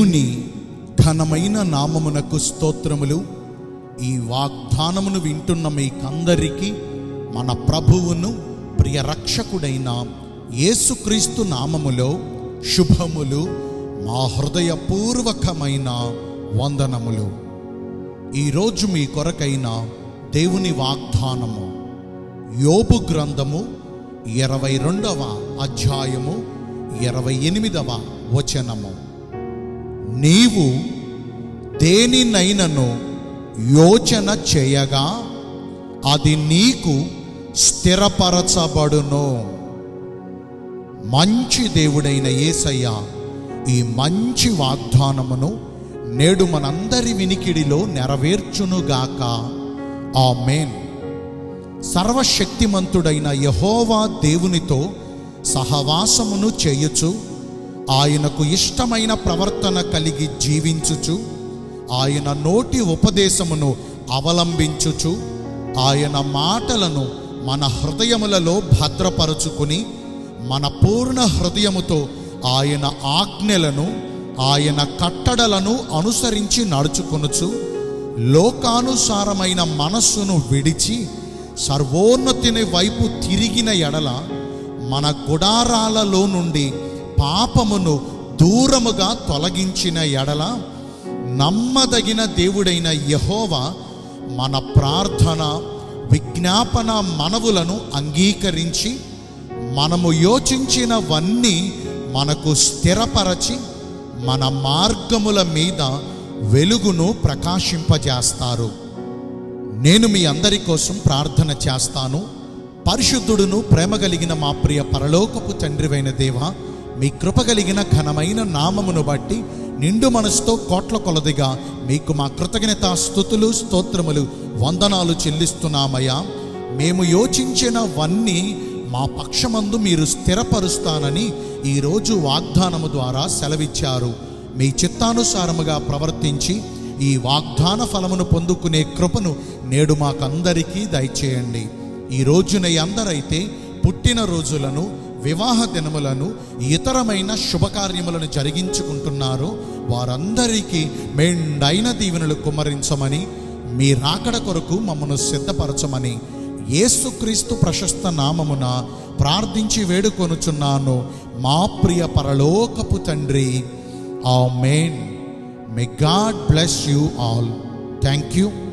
దేవుని ఘనమైన నామమునకు స్తోత్రములు ఈ వాగ్దానమును వింటున్న మీకందరికీ మన ప్రభువును ప్రియ రక్షకుడైన యేసుక్రీస్తు నామములో శుభములు మా హృదయపూర్వకమైన వందనములు ఈరోజు మీ కొరకైన దేవుని వాగ్దానము యోబు గ్రంథము ఇరవై రెండవ అధ్యాయము ఇరవై ఎనిమిదవ వచనము నీవు దేనినైనను యోచన చేయగా అది నీకు స్థిరపరచబడును మంచి దేవుడైన యేసయ్య ఈ మంచి వాగ్దానమును నేడు మనందరి వినికిడిలో నెరవేర్చునుగాక ఆమేన్ సర్వశక్తిమంతుడైన యహోవా దేవునితో సహవాసమును చేయుచు ఆయనకు ఇష్టమైన ప్రవర్తన కలిగి జీవించుచు ఆయన నోటి ఉపదేశమును అవలంబించుచు ఆయన మాటలను మన హృదయములలో భద్రపరుచుకుని మన పూర్ణ హృదయముతో ఆయన ఆజ్ఞలను ఆయన కట్టడలను అనుసరించి నడుచుకొనుచు లోకానుసారమైన మనస్సును విడిచి సర్వోన్నతిని వైపు తిరిగిన ఎడల మన గుడారాలలో నుండి పాపమును దూరముగా తొలగించిన ఎడల నమ్మదగిన దేవుడైన యహోవా మన ప్రార్థన విజ్ఞాపన మనవులను అంగీకరించి మనము యోచించినవన్నీ మనకు స్థిరపరచి మన మార్గముల మీద వెలుగును ప్రకాశింపజేస్తారు నేను మీ అందరి కోసం ప్రార్థన చేస్తాను పరిశుద్ధుడును ప్రేమ కలిగిన మా ప్రియ పరలోకపు తండ్రివైన దేవ మీ కృప కలిగిన ఘనమైన నామమును బట్టి నిండు మనసుతో కోట్ల కొలదిగా మీకు మా కృతజ్ఞత స్థుతులు స్తోత్రములు వందనాలు చెల్లిస్తున్నామయ్యా మేము యోచించినవన్నీ మా పక్షమందు మీరు స్థిరపరుస్తానని ఈరోజు వాగ్దానము ద్వారా సెలవిచ్చారు మీ చిత్తానుసారముగా ప్రవర్తించి ఈ వాగ్దాన ఫలమును పొందుకునే కృపను నేడు మాకందరికీ దయచేయండి ఈ రోజున అందరైతే పుట్టిన రోజులను వివాహ దినములను ఇతరమైన శుభకార్యములను జరిగించుకుంటున్నారో వారందరికీ మెండైన దీవెనలు కుమ్మరించమని మీ రాకడ కొరకు మమ్మను సిద్ధపరచమని యేసుక్రీస్తు ప్రశస్త నామమున ప్రార్థించి వేడుకొనుచున్నాను మా ప్రియ పరలోకపు తండ్రి amen may God bless you all thank you